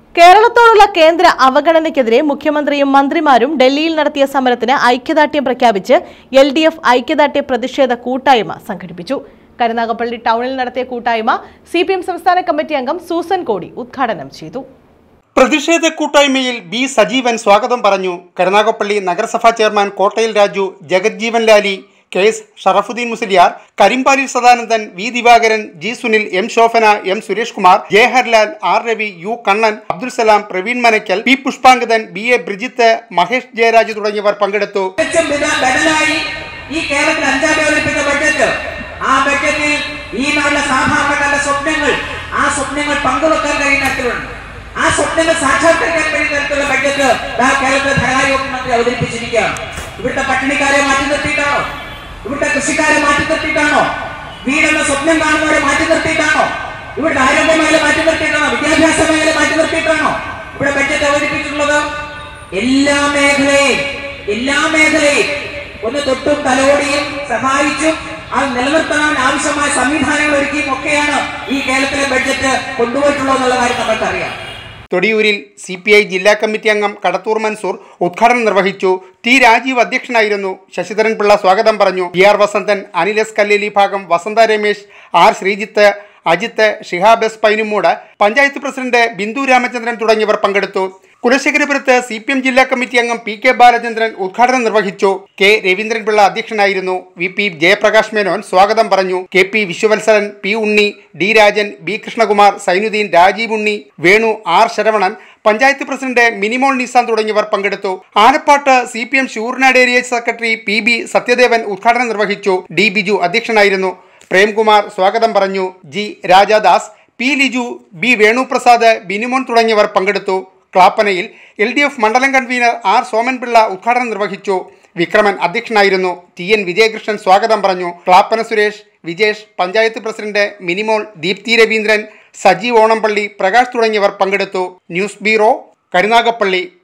കേരളത്തോടുള്ള കേന്ദ്ര അവഗണനയ്ക്കെതിരെ മുഖ്യമന്ത്രിയും മന്ത്രിമാരും ഡൽഹിയിൽ നടത്തിയ സമരത്തിന് ഐക്യദാർഢ്യം പ്രഖ്യാപിച്ച് എൽ ഡി എഫ് ഐക്യദാർഢ്യ പ്രതിഷേധ കൂട്ടായ്മ സംഘടിപ്പിച്ചു കരുനാഗപ്പള്ളി ടൗണിൽ നടത്തിയ കൂട്ടായ്മ സി പി എം സംസ്ഥാന കമ്മിറ്റി അംഗം സൂസൻ കോടി ഉദ്ഘാടനം ചെയ്തു പ്രതിഷേധ കൂട്ടായ്മയിൽ ബി സജീവൻ സ്വാഗതം പറഞ്ഞു കരുനാഗപ്പള്ളി നഗരസഭാ chairman Kottayil Raju Jagajjeevan Lali K S Sharafuddin Musliyar Karimpali Sadanandan V Divakaran G Sunil M Shobhana M Suresh Kumar Jayaharlal R Ravi U Kannan Abdul Salam Praveen Manakkal P Pushpangadan B A Brijith Mahesh Jayaraj തുടങ്ങിയവർ പങ്കെടുത്തു തികച്ചും ബദ- ബദലായി ഈ കേരളത്തിൽ അഞ്ചാം അവതരിപ്പിച്ച ബഡ്ജറ്റ് ആ ബഡ്ജറ്റിൽ ഈ നാട്ടിലെ സാധാരണക്കാരുടെ സ്വപ്നങ്ങൾ ആ സ്വപ്നങ്ങൾ പങ്കുവെക്കാൻ കഴിയുന്ന തരത്തിലുണ്ട് ആ സ്വപ്നങ്ങൾ സാക്ഷാത്കരിക്കാൻ കഴിയുന്ന തരത്തിലുള്ള ബഡ്ജറ്റ് ദാ കേരളത്തിലെ ധനകാര്യ വകുപ്പ് മന്ത്രി അവതരിപ്പിച്ചിരിക്കുകയാണ് ഇവിടുത്തെ പട്ടിണിക്കാരെ മാറ്റി നിർത്തിയിട്ടാണോ ഇവിടുത്തെ കൃഷിക്കാരെ മാറ്റി നിർത്തിയിട്ടാണോ വീടെന്ന സ്വപ്നം കാണുന്നവരെ മാറ്റി നിർത്തിയിട്ടാണോ ഇവിടുത്തെ ആരോഗ്യ മേഖല മാറ്റി നിർത്തിയിട്ടാണോ വിദ്യാഭ്യാസ മേഖല മാറ്റി നിർത്തിയിട്ടാണോ ഇവിടെ ബഡ്ജറ്റ് അവതരിപ്പിച്ചിട്ടുള്ളത് എല്ലാ മേഖലയും എല്ലാ മേഖലയും ഒന്ന് തൊട്ടും തലോടിയും സഹായിച്ചും അത് നിലനിർത്താൻ ആവശ്യമായ സംവിധാനങ്ങൾ ഒരുക്കിയും ഒക്കെയാണ് ഈ കേരളത്തിലെ ബഡ്ജറ്റ് കൊണ്ടുപോയിട്ടുള്ളത് എന്നുള്ള കാര്യം നമ്മൾക്കറിയാം തൊടിയൂരിൽ സി പി ഐ ജില്ലാ കമ്മിറ്റി അംഗം കടത്തൂർ മൻസൂർ ഉദ്ഘാടനം നിർവഹിച്ചു ടി രാജീവ് അധ്യക്ഷനായിരുന്നു ശശിധരൻ പിള്ള സ്വാഗതം പറഞ്ഞു T R Vasanthan Anil S Kalleli ഭാഗം Vasantha Ramesh R Sreejith Ajith Shihab S Painumoodu panchayat president Bindu Ramachandran തുടങ്ങിയവർ പങ്കെടുത്തു കുലശേഖരപുരത്ത് സി പി എം ജില്ലാ കമ്മിറ്റി അംഗം പി കെ ബാലചന്ദ്രൻ ഉദ്ഘാടനം നിർവഹിച്ചു കെ രവീന്ദ്രൻപിള്ള അധ്യക്ഷനായിരുന്നു വി പി ജയപ്രകാശ് മേനോൻ സ്വാഗതം പറഞ്ഞു K P Viswavalsaran P Unni D Rajan B Krishnakumar Sainuddin Rajeev Unni Venu R Saravanan panchayat president Minimol Nisan തുടങ്ങിയവർ പങ്കെടുത്തു Alappad C P M Sooranad area secretary P B Sathyadevan ഉദ്ഘാടനം നിർവഹിച്ചു ഡി ബിജു അധ്യക്ഷനായിരുന്നു പ്രേംകുമാർ സ്വാഗതം പറഞ്ഞു G Rajadas P Liju B Venuprasad Binimon തുടങ്ങിയവർ പങ്കെടുത്തു ക്ലാപ്പനയിൽ എൽ ഡി എഫ് മണ്ഡലം കൺവീനർ ആർ സോമൻപിള്ള ഉദ്ഘാടനം നിർവഹിച്ചു വിക്രമൻ അധ്യക്ഷനായിരുന്നു ടി എൻ വിജയകൃഷ്ണൻ സ്വാഗതം പറഞ്ഞു ക്ലാപ്പന സുരേഷ് വിജേഷ് പഞ്ചായത്ത് പ്രസിഡന്റ് മിനിമോൾ ദീപ്തി രവീന്ദ്രൻ സജീവ് ഓണംപള്ളി പ്രകാശ് തുടങ്ങിയവർ പങ്കെടുത്തു ന്യൂസ് ബ്യൂറോ കരുനാഗപ്പള്ളി